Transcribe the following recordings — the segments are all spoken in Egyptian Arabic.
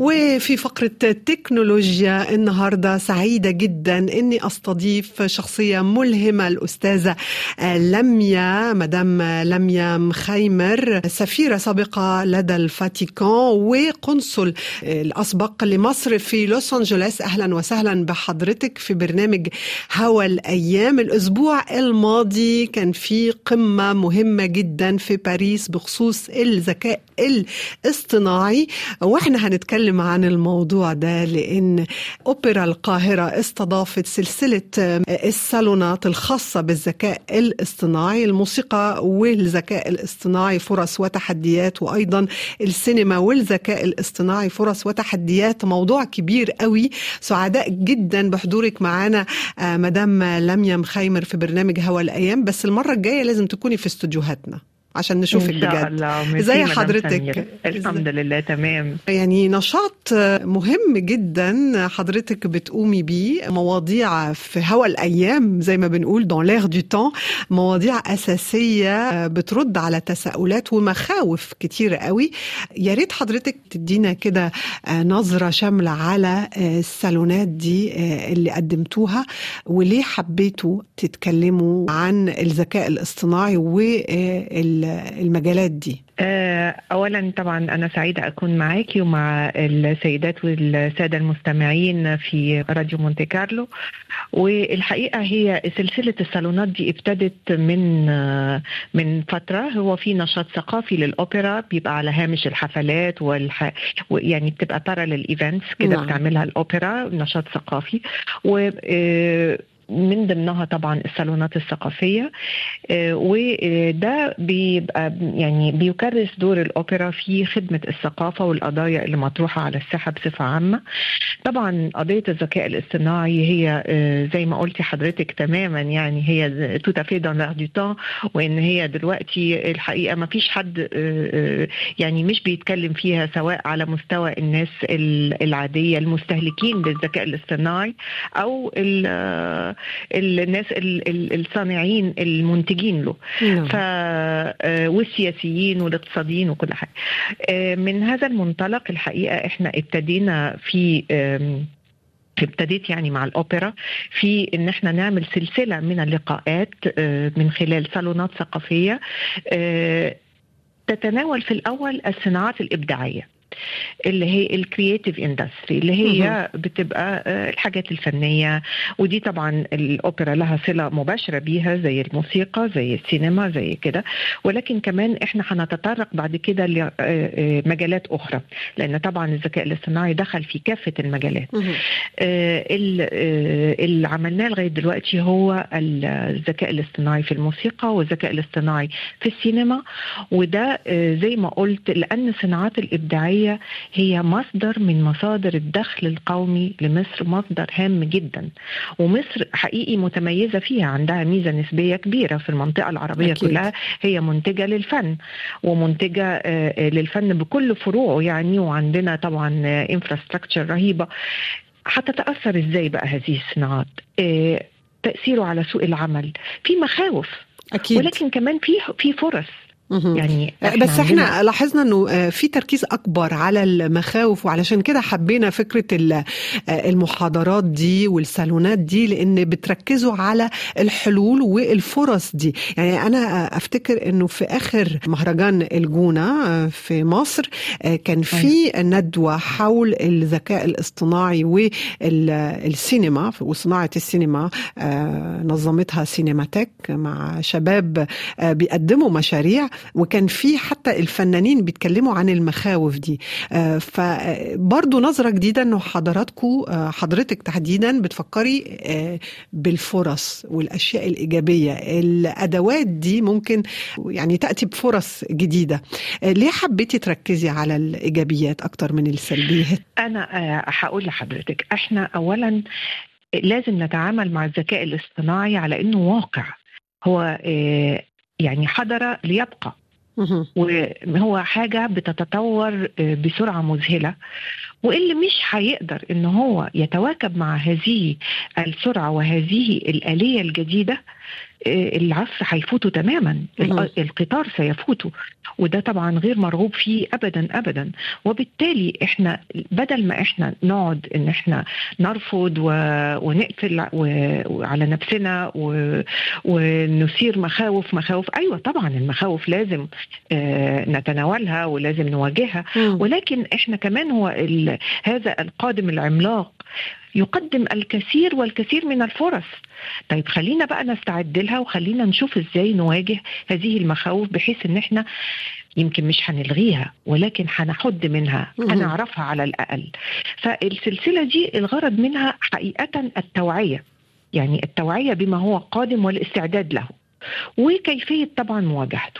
وفي فقرة تكنولوجيا النهاردة سعيدة جدا أني أستضيف شخصية ملهمة الأستاذة لميا مدام لميا مخيمر سفيرة سابقة لدى الفاتيكان وقنصل الأسبق لمصر في لوس أنجلوس أهلا وسهلا بحضرتك في برنامج هوا الأيام الأسبوع الماضي كان في قمة مهمة جدا في باريس بخصوص الذكاء الاصطناعي واحنا هنتكلم عن الموضوع ده لان اوبرا القاهره استضافت سلسله الصالونات الخاصه بالذكاء الاصطناعي الموسيقى والذكاء الاصطناعي فرص وتحديات وايضا السينما والذكاء الاصطناعي فرص وتحديات موضوع كبير قوي سعداء جدا بحضورك معانا مدام لميا مخيمر في برنامج هوا الايام بس المره الجايه لازم تكوني في استوديوهاتنا عشان نشوفك إن شاء بجد الله ازي حضرتك الحمد لله تمام يعني نشاط مهم جدا حضرتك بتقومي بيه مواضيع في هوا الايام زي ما بنقول دون لير دو تون مواضيع اساسيه بترد على تساؤلات ومخاوف كتير قوي يا ريت حضرتك تدينا كده نظره شامله على الصالونات دي اللي قدمتوها وليه حبيتوا تتكلموا عن الذكاء الاصطناعي وال المجالات دي اولا طبعا انا سعيده اكون معاكي ومع السيدات والساده المستمعين في راديو مونتي كارلو والحقيقه هي سلسله الصالونات دي ابتدت من من فتره هو في نشاط ثقافي للاوبرا بيبقى على هامش الحفلات والح... يعني بتبقى بارالل ايفنتس كده نعم. بتعملها الاوبرا نشاط ثقافي و من ضمنها طبعا الصالونات الثقافية وده بيبقى يعني بيكرس دور الأوبرا في خدمة الثقافة والقضايا اللي مطروحة على الساحة بصفة عامة طبعا قضية الذكاء الاصطناعي هي زي ما قلتي حضرتك تماما يعني هي توتافي دون لار دو تون وإن هي دلوقتي الحقيقة ما فيش حد يعني مش بيتكلم فيها سواء على مستوى الناس العادية المستهلكين للذكاء الاصطناعي أو الناس الصانعين المنتجين له نعم. ف والسياسيين والاقتصاديين وكل حاجه من هذا المنطلق الحقيقه احنا ابتدينا في ابتديت يعني مع الاوبرا في ان احنا نعمل سلسله من اللقاءات من خلال صالونات ثقافيه تتناول في الاول الصناعات الابداعيه اللي هي الكرييتيف اندستري اللي هي بتبقى الحاجات الفنيه ودي طبعا الاوبرا لها صله مباشره بيها زي الموسيقى زي السينما زي كده ولكن كمان احنا هنتطرق بعد كده لمجالات اخرى لان طبعا الذكاء الاصطناعي دخل في كافه المجالات اللي عملناه لغايه دلوقتي هو الذكاء الاصطناعي في الموسيقى والذكاء الاصطناعي في السينما وده زي ما قلت لان الصناعات الابداعيه هي مصدر من مصادر الدخل القومي لمصر مصدر هام جدا ومصر حقيقي متميزه فيها عندها ميزه نسبيه كبيره في المنطقه العربيه أكيد. كلها هي منتجه للفن ومنتجه للفن بكل فروعه يعني وعندنا طبعا انفراستراكشر رهيبه هتتاثر ازاي بقى هذه الصناعات تاثيره على سوق العمل في مخاوف اكيد ولكن كمان في في فرص يعني إحنا بس احنا عندنا... لاحظنا انه في تركيز اكبر على المخاوف وعلشان كده حبينا فكره المحاضرات دي والصالونات دي لان بتركزوا على الحلول والفرص دي يعني انا افتكر انه في اخر مهرجان الجونه في مصر كان في ندوه حول الذكاء الاصطناعي والسينما وصناعه السينما نظمتها سينماتيك مع شباب بيقدموا مشاريع وكان في حتى الفنانين بيتكلموا عن المخاوف دي فبرضه نظرة جديدة انه حضراتكم حضرتك تحديدا بتفكري بالفرص والاشياء الايجابية الادوات دي ممكن يعني تأتي بفرص جديدة ليه حبيتي تركزي على الايجابيات اكتر من السلبيات انا هقول لحضرتك احنا اولا لازم نتعامل مع الذكاء الاصطناعي على انه واقع هو يعني حضر ليبقى وهو حاجة بتتطور بسرعة مذهلة واللي مش هيقدر ان هو يتواكب مع هذه السرعة وهذه الآلية الجديدة العصر هيفوته تماما القطار سيفوته وده طبعا غير مرغوب فيه ابدا ابدا وبالتالي احنا بدل ما احنا نقعد ان احنا نرفض و... ونقفل و... على نفسنا و... ونثير مخاوف مخاوف ايوه طبعا المخاوف لازم آه نتناولها ولازم نواجهها ولكن احنا كمان هو ال... هذا القادم العملاق يقدم الكثير والكثير من الفرص طيب خلينا بقى نستعد لها وخلينا نشوف ازاي نواجه هذه المخاوف بحيث ان احنا يمكن مش هنلغيها ولكن هنحد منها هنعرفها على الاقل فالسلسله دي الغرض منها حقيقه التوعيه يعني التوعيه بما هو قادم والاستعداد له وكيفيه طبعا مواجهته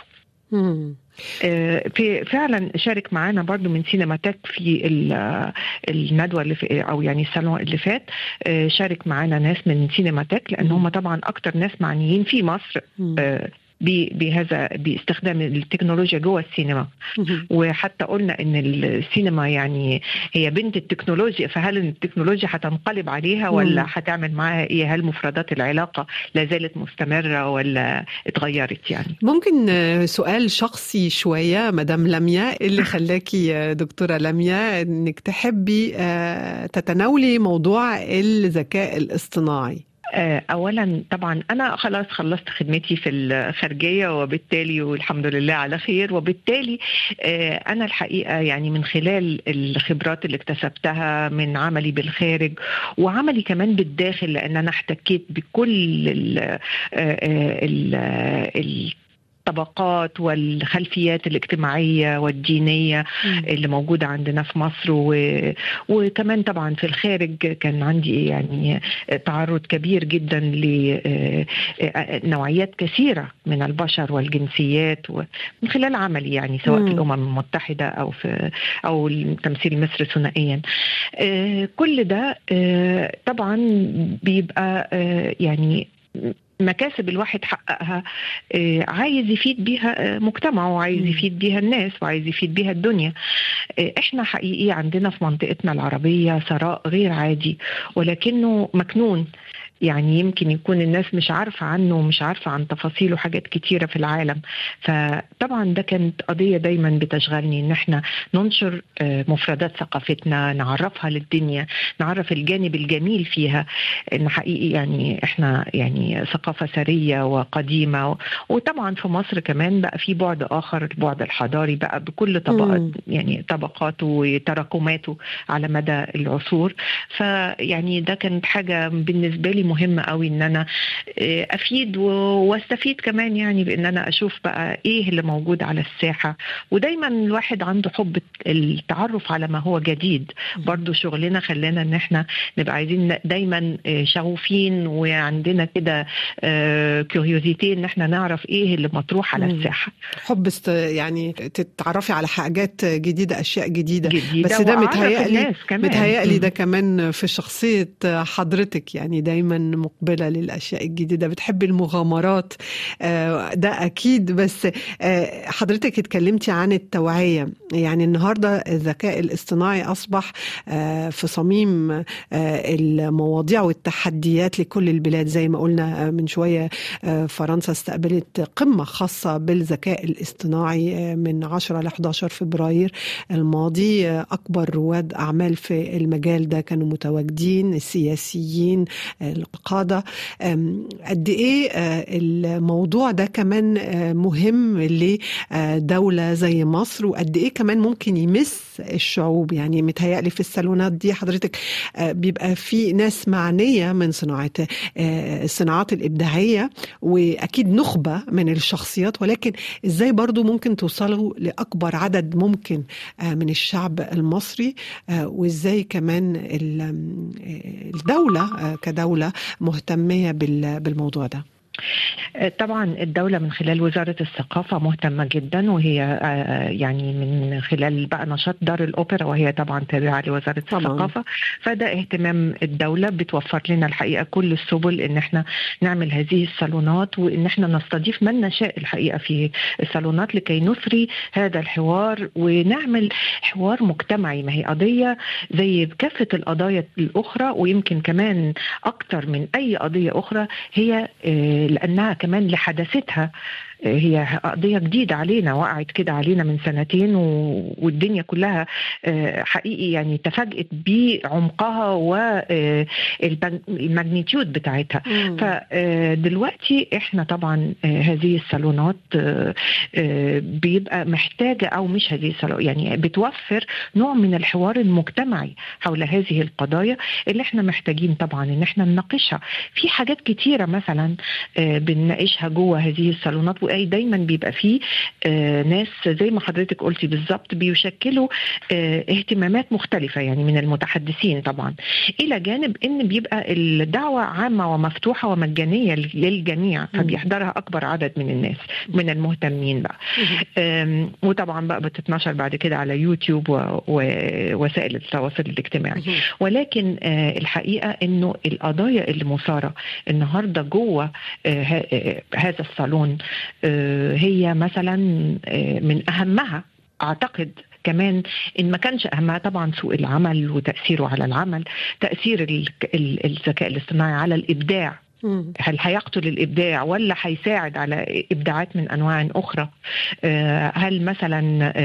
في فعلا شارك معانا برضو من سينماتك في الندوه اللي في او يعني السنه اللي فات شارك معانا ناس من سينماتك لان هم طبعا اكتر ناس معنيين في مصر بهذا باستخدام التكنولوجيا جوه السينما وحتى قلنا ان السينما يعني هي بنت التكنولوجيا فهل التكنولوجيا هتنقلب عليها ولا هتعمل معاها ايه هل مفردات العلاقه لا زالت مستمره ولا اتغيرت يعني ممكن سؤال شخصي شويه مدام لميا اللي خلاكي دكتوره لميا انك تحبي تتناولي موضوع الذكاء الاصطناعي اولا طبعا انا خلاص خلصت خدمتي في الخارجيه وبالتالي والحمد لله على خير وبالتالي انا الحقيقه يعني من خلال الخبرات اللي اكتسبتها من عملي بالخارج وعملي كمان بالداخل لان انا احتكيت بكل ال ال ال الطبقات والخلفيات الاجتماعية والدينية م. اللي موجودة عندنا في مصر و... وكمان طبعا في الخارج كان عندي يعني تعرض كبير جدا لنوعيات كثيرة من البشر والجنسيات ومن خلال عملي يعني سواء م. في الأمم المتحدة أو في أو تمثيل مصر ثنائيا كل ده طبعا بيبقى يعني مكاسب الواحد حققها عايز يفيد بيها مجتمعه وعايز يفيد بيها الناس وعايز يفيد بيها الدنيا احنا حقيقي عندنا في منطقتنا العربية ثراء غير عادي ولكنه مكنون يعني يمكن يكون الناس مش عارفة عنه ومش عارفة عن تفاصيله حاجات كتيرة في العالم فطبعا ده كانت قضية دايما بتشغلني ان احنا ننشر مفردات ثقافتنا نعرفها للدنيا نعرف الجانب الجميل فيها ان حقيقي يعني احنا يعني ثقافة ثرية وقديمة وطبعا في مصر كمان بقى في بعد اخر البعد الحضاري بقى بكل طبقات يعني طبقاته وتراكماته على مدى العصور فيعني ده كانت حاجة بالنسبة لي مهمة قوي ان انا افيد واستفيد كمان يعني بان انا اشوف بقى ايه اللي موجود على الساحة ودايما الواحد عنده حب التعرف على ما هو جديد برضو شغلنا خلانا ان احنا نبقى عايزين دايما شغوفين وعندنا كده كيوريوزيتي ان احنا نعرف ايه اللي مطروح على الساحة حب يعني تتعرفي على حاجات جديدة اشياء جديدة, جديدة بس ده متهيألي متهيألي ده كمان في شخصية حضرتك يعني دايما مقبلة للأشياء الجديدة بتحبي المغامرات ده أكيد بس حضرتك اتكلمتي عن التوعية يعني النهاردة الذكاء الاصطناعي أصبح في صميم المواضيع والتحديات لكل البلاد زي ما قلنا من شوية فرنسا استقبلت قمة خاصة بالذكاء الاصطناعي من 10 ل 11 فبراير الماضي أكبر رواد أعمال في المجال ده كانوا متواجدين السياسيين القادة قد إيه الموضوع ده كمان مهم لدولة زي مصر وقد إيه كمان ممكن يمس الشعوب يعني متهيألي في السالونات دي حضرتك بيبقى في ناس معنية من صناعة الصناعات الإبداعية وأكيد نخبة من الشخصيات ولكن إزاي برضو ممكن توصلوا لأكبر عدد ممكن من الشعب المصري وإزاي كمان الدولة كدولة مهتمية بالموضوع ده طبعا الدولة من خلال وزارة الثقافة مهتمة جدا وهي يعني من خلال بقى نشاط دار الأوبرا وهي طبعا تابعة لوزارة طبعا. الثقافة فده اهتمام الدولة بتوفر لنا الحقيقة كل السبل إن احنا نعمل هذه الصالونات وإن احنا نستضيف من نشاء الحقيقة في الصالونات لكي نثري هذا الحوار ونعمل حوار مجتمعي ما هي قضية زي كافة القضايا الأخرى ويمكن كمان أكتر من أي قضية أخرى هي لانها كمان لحداثتها هي قضيه جديده علينا وقعت كده علينا من سنتين والدنيا كلها حقيقي يعني تفاجئت بعمقها والماجنتيود بتاعتها فدلوقتي احنا طبعا هذه الصالونات بيبقى محتاجه او مش هذه الصالونات يعني بتوفر نوع من الحوار المجتمعي حول هذه القضايا اللي احنا محتاجين طبعا ان احنا نناقشها في حاجات كتيره مثلا بنناقشها جوه هذه الصالونات اي دايما بيبقى فيه آه ناس زي ما حضرتك قلتي بالظبط بيشكلوا آه اهتمامات مختلفه يعني من المتحدثين طبعا الى جانب ان بيبقى الدعوه عامه ومفتوحه ومجانيه للجميع فبيحضرها اكبر عدد من الناس من المهتمين بقى وطبعا بقى بتتنشر بعد كده على يوتيوب ووسائل التواصل الاجتماعي ولكن آه الحقيقه انه القضايا اللي مثاره النهارده جوه هذا الصالون هي مثلا من اهمها اعتقد كمان ان ما كانش اهمها طبعا سوق العمل وتاثيره على العمل تاثير الذكاء الاصطناعي على الابداع هل هيقتل الابداع ولا هيساعد على ابداعات من انواع اخرى هل مثلا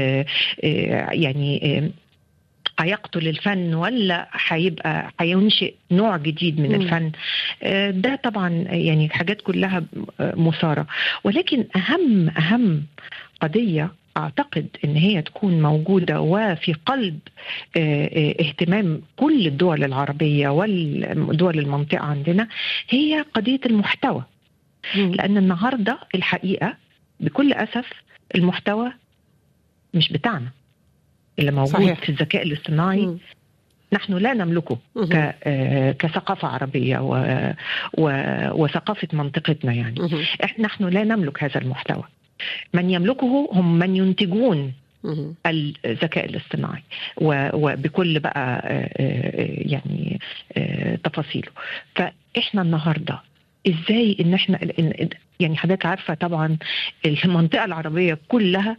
يعني هيقتل الفن ولا هيبقى هينشئ نوع جديد من الفن ده طبعا يعني حاجات كلها مثاره ولكن اهم اهم قضيه اعتقد ان هي تكون موجوده وفي قلب اهتمام كل الدول العربيه والدول المنطقه عندنا هي قضيه المحتوى لان النهارده الحقيقه بكل اسف المحتوى مش بتاعنا اللي موجود صحيح. في الذكاء الاصطناعي م. نحن لا نملكه ك... كثقافة عربية و... و... وثقافة منطقتنا يعني احنا نحن لا نملك هذا المحتوى من يملكه هم من ينتجون الذكاء الاصطناعي وبكل بقى يعني تفاصيله فاحنا النهارده ازاي ان احنا يعني حضرتك عارفه طبعا المنطقه العربيه كلها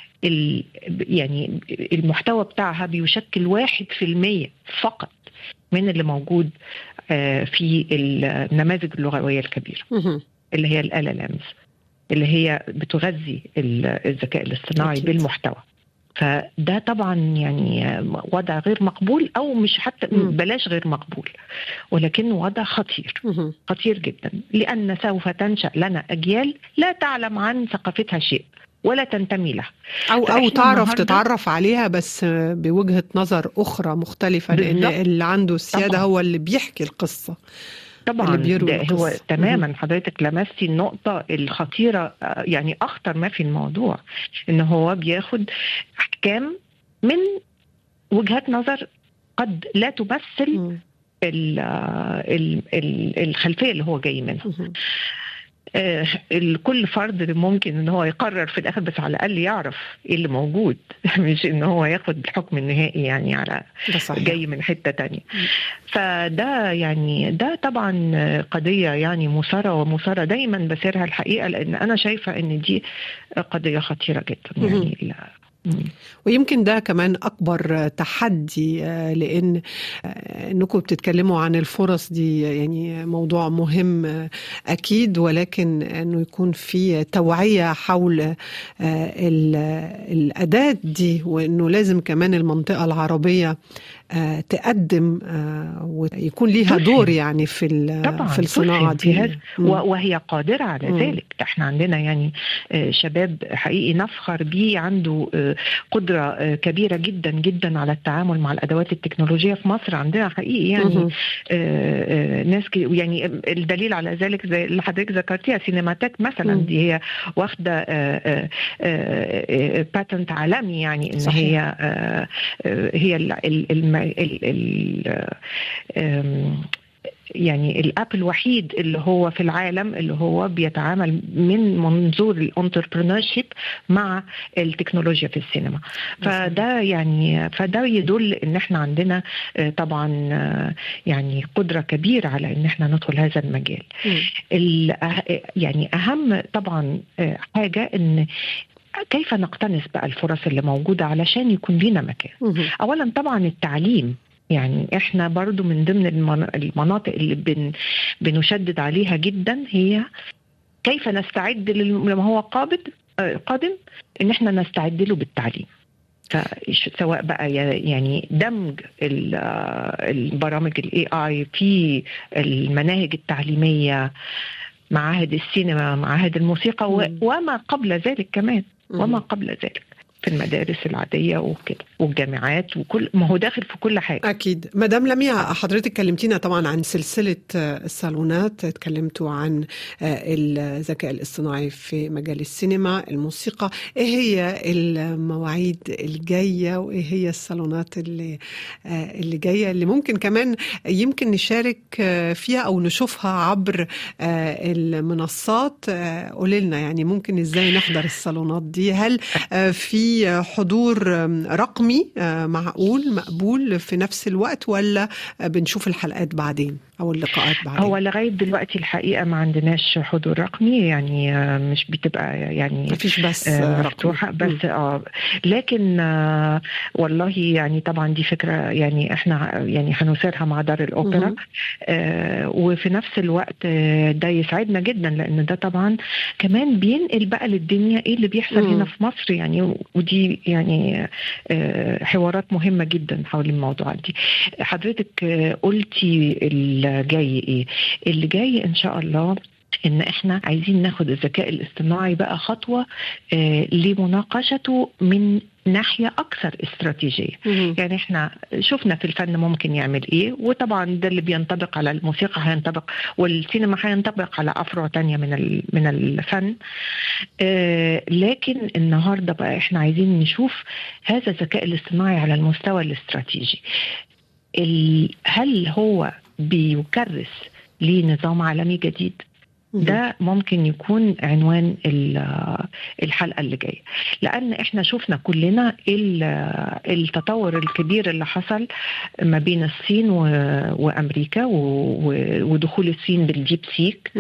يعني المحتوى بتاعها بيشكل واحد في المية فقط من اللي موجود في النماذج اللغوية الكبيرة اللي هي ال LLMs اللي هي بتغذي الذكاء الاصطناعي أكيد. بالمحتوى فده طبعا يعني وضع غير مقبول او مش حتى بلاش غير مقبول ولكنه وضع خطير خطير جدا لان سوف تنشا لنا اجيال لا تعلم عن ثقافتها شيء ولا تنتمي لها او او تعرف تتعرف عليها بس بوجهه نظر اخرى مختلفه لان اللي عنده السياده طبعا. هو اللي بيحكي القصه طبعا اللي ده القصة. هو تماما حضرتك لمستي النقطة الخطيرة يعني أخطر ما في الموضوع إن هو بياخد أحكام من وجهات نظر قد لا تمثل ال ال ال الخلفية اللي هو جاي منها آه كل فرد ممكن ان هو يقرر في الاخر بس على الاقل يعرف ايه اللي موجود مش ان هو ياخد الحكم النهائي يعني على جاي من حته تانية فده يعني ده طبعا قضيه يعني مثاره ومثاره دايما بسيرها الحقيقه لان انا شايفه ان دي قضيه خطيره جدا يعني ويمكن ده كمان اكبر تحدي لان انكم بتتكلموا عن الفرص دي يعني موضوع مهم اكيد ولكن انه يكون في توعيه حول الاداه دي وانه لازم كمان المنطقه العربيه تقدم ويكون ليها دور يعني في طبعا في الصناعه دي وهي قادره على ذلك احنا عندنا يعني شباب حقيقي نفخر بيه عنده قدره كبيره جدا جدا على التعامل مع الادوات التكنولوجيه في مصر عندنا حقيقي يعني ناس يعني الدليل على ذلك زي اللي حضرتك ذكرتيها سينماتك مثلا دي هي واخده باتنت عالمي يعني ان صحيح. هي هي الم ال ال يعني الاب الوحيد اللي هو في العالم اللي هو بيتعامل من منظور الانتربرنور شيب مع التكنولوجيا في السينما فده يعني فده يدل ان احنا عندنا طبعا يعني قدره كبيره على ان احنا ندخل هذا المجال يعني اهم طبعا حاجه ان كيف نقتنص بقى الفرص اللي موجودة علشان يكون لنا مكان أولا طبعا التعليم يعني احنا برضو من ضمن المناطق اللي بن بنشدد عليها جدا هي كيف نستعد لما هو قابض قادم ان احنا نستعد له بالتعليم سواء بقى يعني دمج البرامج الاي اي في المناهج التعليميه معاهد السينما معاهد الموسيقى وما قبل ذلك كمان وما قبل ذلك في المدارس العاديه وكده والجامعات وكل ما هو داخل في كل حاجه اكيد مدام لميا حضرتك كلمتينا طبعا عن سلسله الصالونات تكلمتوا عن الذكاء الاصطناعي في مجال السينما الموسيقى ايه هي المواعيد الجايه وايه هي الصالونات اللي اللي جايه اللي ممكن كمان يمكن نشارك فيها او نشوفها عبر المنصات قولي لنا يعني ممكن ازاي نحضر الصالونات دي هل في حضور رقمي معقول مقبول في نفس الوقت ولا بنشوف الحلقات بعدين او اللقاءات بعدين هو لغايه دلوقتي الحقيقه ما عندناش حضور رقمي يعني مش بتبقى يعني ما فيش بس مفتوحه بس اه لكن آه والله يعني طبعا دي فكره يعني احنا يعني هنثيرها مع دار الاوبرا آه وفي نفس الوقت آه ده يسعدنا جدا لان ده طبعا كمان بينقل بقى للدنيا ايه اللي بيحصل مم. هنا في مصر يعني ودي يعني آه حوارات مهمه جدا حول الموضوع دي حضرتك آه قلتي جاي ايه اللي جاي ان شاء الله ان احنا عايزين ناخد الذكاء الاصطناعي بقى خطوه آه لمناقشته من ناحيه اكثر استراتيجيه مم. يعني احنا شفنا في الفن ممكن يعمل ايه وطبعا ده اللي بينطبق على الموسيقى هينطبق والسينما هينطبق على افرع تانية من من الفن آه لكن النهارده بقى احنا عايزين نشوف هذا الذكاء الاصطناعي على المستوى الاستراتيجي هل هو بيكرس لنظام عالمي جديد ده ممكن يكون عنوان الحلقه اللي جايه لان احنا شفنا كلنا التطور الكبير اللي حصل ما بين الصين وامريكا ودخول الصين بالديب سيك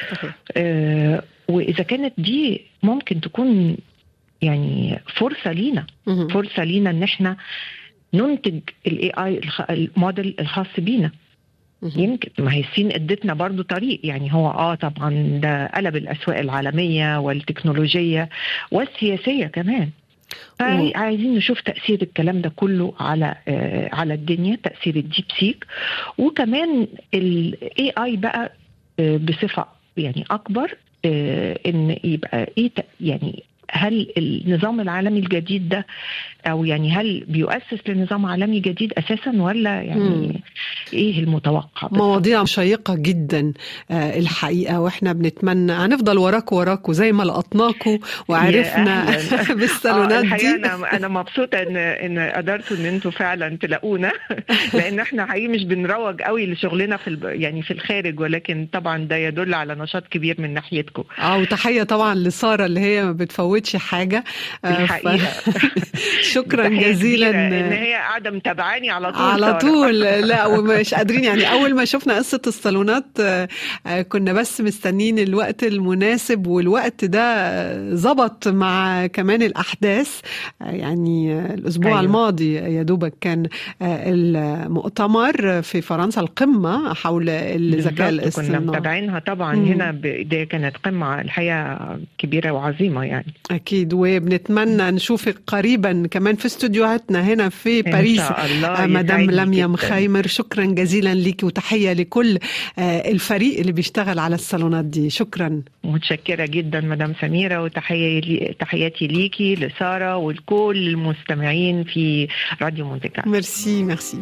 واذا كانت دي ممكن تكون يعني فرصه لينا فرصه لينا ان احنا ننتج الاي اي الموديل الخاص بينا يمكن ما هي الصين ادتنا برضو طريق يعني هو اه طبعا ده قلب الاسواق العالميه والتكنولوجيه والسياسيه كمان عايزين نشوف تاثير الكلام ده كله على آه على الدنيا تاثير الديب سيك وكمان الاي اي بقى آه بصفه يعني اكبر آه ان يبقى ايه يعني هل النظام العالمي الجديد ده او يعني هل بيؤسس لنظام عالمي جديد اساسا ولا يعني مم. ايه المتوقع مواضيع شيقه جدا آه الحقيقه واحنا بنتمنى هنفضل وراكوا وراكوا زي ما لقطناكوا وعرفنا بالصالونات آه دي انا انا مبسوطه ان ان قدرتوا ان انتوا فعلا تلاقونا لان احنا حقيقي مش بنروج قوي لشغلنا في يعني في الخارج ولكن طبعا ده يدل على نشاط كبير من ناحيتكم اه وتحيه طبعا لساره اللي هي ما بتفوتش حاجه الحقيقه شكرا جزيلا ان هي قاعده متابعاني على طول على طول لا ومش قادرين يعني اول ما شفنا قصه الصالونات كنا بس مستنين الوقت المناسب والوقت ده ظبط مع كمان الاحداث يعني الاسبوع أيوة. الماضي يا دوبك كان المؤتمر في فرنسا القمه حول الذكاء الاصطناعي كنا متابعينها طبعا مم. هنا دي كانت قمه الحقيقه كبيره وعظيمه يعني اكيد وبنتمنى نشوفك قريبا كمان في استوديوهاتنا هنا في باريس إن شاء الله مدام لميا مخيمر شكرا جزيلا لك وتحيه لكل الفريق اللي بيشتغل على الصالونات دي شكرا متشكره جدا مدام سميره وتحيه لي تحياتي ليكي لساره ولكل المستمعين في راديو مونتي كارلو ميرسي ميرسي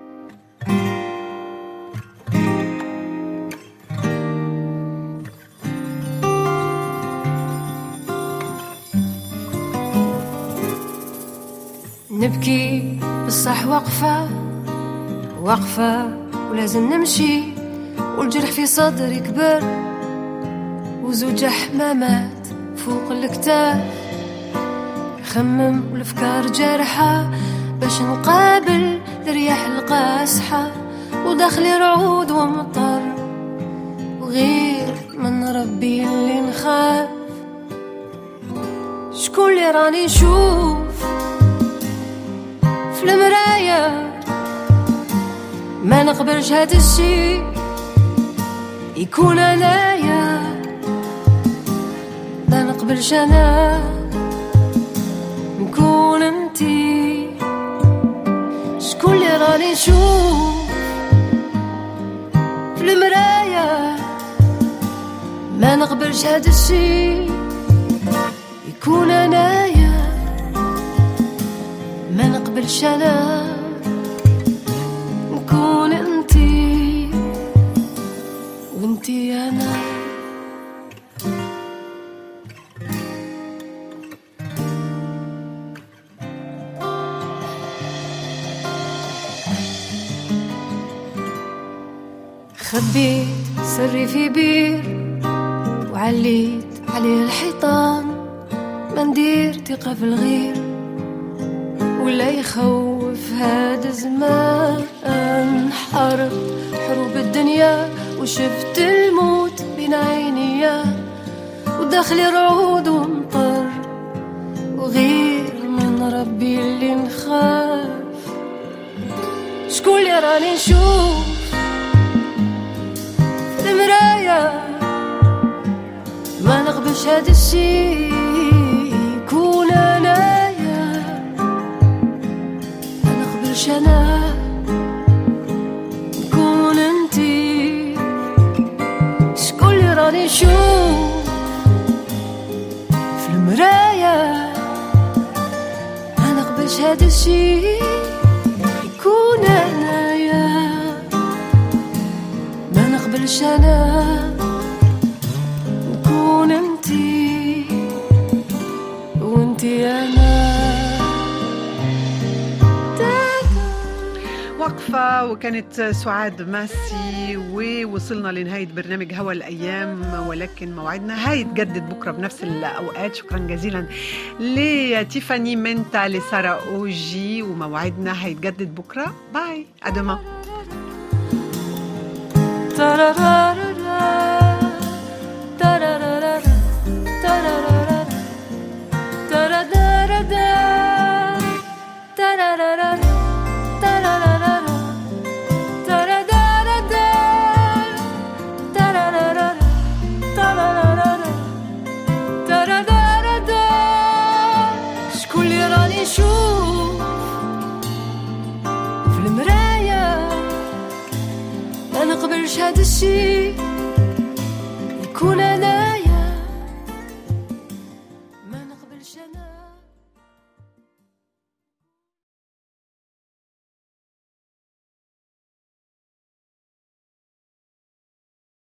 نبكي بصح واقفة واقفة ولازم نمشي والجرح في صدري كبر وزوج حمامات فوق الكتاف خمم والافكار جارحة باش نقابل الرياح القاسحة وداخلي رعود ومطر وغير من ربي اللي نخاف شكون اللي راني نشوف في المراية ما نقبلش هاد الشي يكون انايا لا نقبلش انا نكون انتي شكون اللي راني نشوف في المراية ما نقبلش هاد الشي يكون انايا ما نقبلش انا نكون انتي وانتي انا خبيت سري في بير وعليت عليه الحيطان ما ندير ثقة في الغير ولا يخوف هاد الزمان حرب حروب الدنيا وشفت الموت بين عينيا وداخلي رعود ومطر وغير من ربي اللي نخاف شكون اللي راني نشوف في المراية ما نقبلش هاد الشي يكون انايا ما نقبلش انا نكون انتي شكون اللي راني نشوف في المراية ما نقبلش هاد الشي يكون انايا ما نقبلش انا نكون انتي وانتي انا وقفة وكانت سعاد ماسي ووصلنا لنهاية برنامج هوا الأيام ولكن موعدنا هيتجدد بكرة بنفس الأوقات شكرا جزيلا لتيفاني منتا لسارة أوجي وموعدنا هيتجدد بكرة باي أدما شكون اللي راني نشوف في المراية ما نقبلش هاد الشي يكون انا